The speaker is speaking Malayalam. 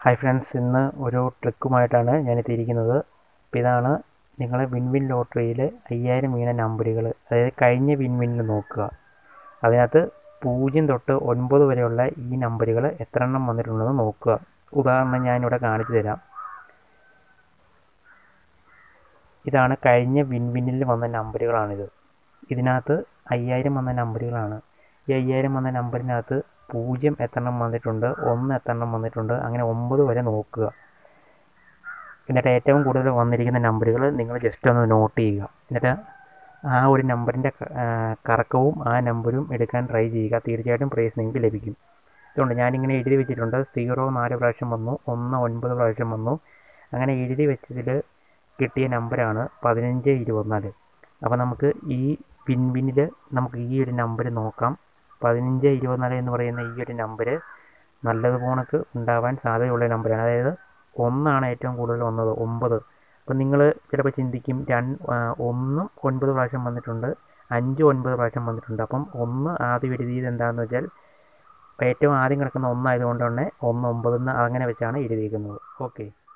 ഹായ് ഫ്രണ്ട്സ് ഇന്ന് ഒരു ട്രിക്കുമായിട്ടാണ് ഞാൻ എത്തിയിരിക്കുന്നത് അപ്പോൾ ഇതാണ് നിങ്ങൾ വിൻ വിൻ ലോട്ടറിയിൽ അയ്യായിരം വീണ നമ്പറുകൾ അതായത് കഴിഞ്ഞ വിൻ വിന്നിൽ നോക്കുക അതിനകത്ത് പൂജ്യം തൊട്ട് ഒൻപത് വരെയുള്ള ഈ നമ്പറുകൾ എത്ര എണ്ണം വന്നിട്ടുണ്ടെന്ന് നോക്കുക ഉദാഹരണം ഞാനിവിടെ കാണിച്ചു തരാം ഇതാണ് കഴിഞ്ഞ വിൻ വിന്നിൽ വന്ന നമ്പറുകളാണിത് ഇതിനകത്ത് അയ്യായിരം വന്ന നമ്പറുകളാണ് ഈ അയ്യായിരം വന്ന നമ്പറിനകത്ത് പൂജ്യം എത്രണ്ണം വന്നിട്ടുണ്ട് ഒന്ന് എത്രണ്ണം വന്നിട്ടുണ്ട് അങ്ങനെ ഒമ്പത് വരെ നോക്കുക എന്നിട്ട് ഏറ്റവും കൂടുതൽ വന്നിരിക്കുന്ന നമ്പറുകൾ നിങ്ങൾ ജസ്റ്റ് ഒന്ന് നോട്ട് ചെയ്യുക എന്നിട്ട് ആ ഒരു നമ്പറിൻ്റെ കറക്കവും ആ നമ്പരും എടുക്കാൻ ട്രൈ ചെയ്യുക തീർച്ചയായിട്ടും പ്രൈസ് നിങ്ങൾക്ക് ലഭിക്കും അതുകൊണ്ട് ഞാനിങ്ങനെ എഴുതി വെച്ചിട്ടുണ്ട് സീറോ നാല് പ്രാവശ്യം വന്നു ഒന്ന് ഒൻപത് പ്രാവശ്യം വന്നു അങ്ങനെ എഴുതി വെച്ചതിൽ കിട്ടിയ നമ്പറാണ് പതിനഞ്ച് ഇരുപത്തിനാല് അപ്പോൾ നമുക്ക് ഈ പിൻ പിന്നിൽ നമുക്ക് ഈ ഒരു നമ്പർ നോക്കാം പതിനഞ്ച് ഇരുപത്തിനാല് എന്ന് പറയുന്ന ഈ ഒരു നമ്പർ നല്ലതുപോണക്ക് ഉണ്ടാവാൻ സാധ്യതയുള്ള നമ്പറാണ് അതായത് ഒന്നാണ് ഏറ്റവും കൂടുതൽ വന്നത് ഒമ്പത് അപ്പം നിങ്ങൾ ചിലപ്പോൾ ചിന്തിക്കും രണ്ട് ഒന്നും ഒൻപത് പ്രാവശ്യം വന്നിട്ടുണ്ട് അഞ്ച് ഒൻപത് പ്രാവശ്യം വന്നിട്ടുണ്ട് അപ്പം ഒന്ന് ആദ്യം എഴുതിയത് എന്താണെന്ന് വെച്ചാൽ ഏറ്റവും ആദ്യം കിടക്കുന്ന ഒന്നായതുകൊണ്ട് തന്നെ ഒന്ന് ഒമ്പതെന്ന് അങ്ങനെ വെച്ചാണ് എഴുതിയിരിക്കുന്നത് ഓക്കെ